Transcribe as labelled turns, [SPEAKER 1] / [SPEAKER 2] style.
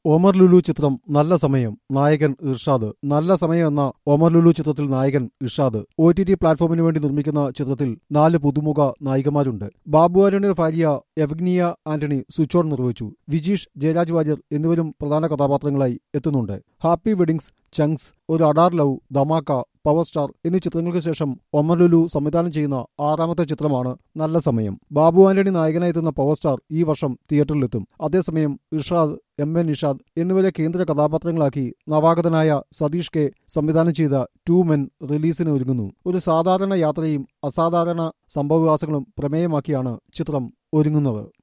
[SPEAKER 1] ഒമർ ലുലു ചിത്രം നല്ല സമയം നായകൻ ഇർഷാദ് നല്ല സമയം എന്ന ഒമർ ലുലു ചിത്രത്തിൽ നായകൻ ഇർഷാദ് ഒ ടി ടി പ്ലാറ്റ്ഫോമിന് വേണ്ടി നിർമ്മിക്കുന്ന ചിത്രത്തിൽ നാല് പുതുമുഖ നായികമാരുണ്ട് ബാബു ആന്റണിയുടെ ഭാര്യ എവഗ്നിയ ആന്റണി സ്വിച്ച് ഓൺ നിർവഹിച്ചു വിജീഷ് ജയരാജ് വാര്യർ എന്നിവരും പ്രധാന കഥാപാത്രങ്ങളായി എത്തുന്നുണ്ട് happy weddings chunks Oru Adaar love Dhamaka power star എന്നീ ചിത്രങ്ങൾക്ക് ശേഷം ഒമർ ലുലു സംവിധാനം ചെയ്യുന്ന ആറാമത്തെ ചിത്രമാണ് നല്ല സമയം ബാബു ആന്റണി നായകനായി എത്തുന്ന പവർ സ്റ്റാർ ഈ വർഷം തിയേറ്ററിലെത്തും അതേസമയം ഇർഷാദ് എം എൻ നിഷാദ് എന്നിവരെ കേന്ദ്ര കഥാപാത്രങ്ങളാക്കി നവാഗതനായ സതീഷ് കെ സംവിധാനം ചെയ്ത ടു മെൻ റിലീസിന് ഒരുങ്ങുന്നു ഒരു സാധാരണ യാത്രയും അസാധാരണ സംഭവവികാസങ്ങളും പ്രമേയമാക്കിയാണ് ചിത്രം ഒരുങ്ങുന്നത്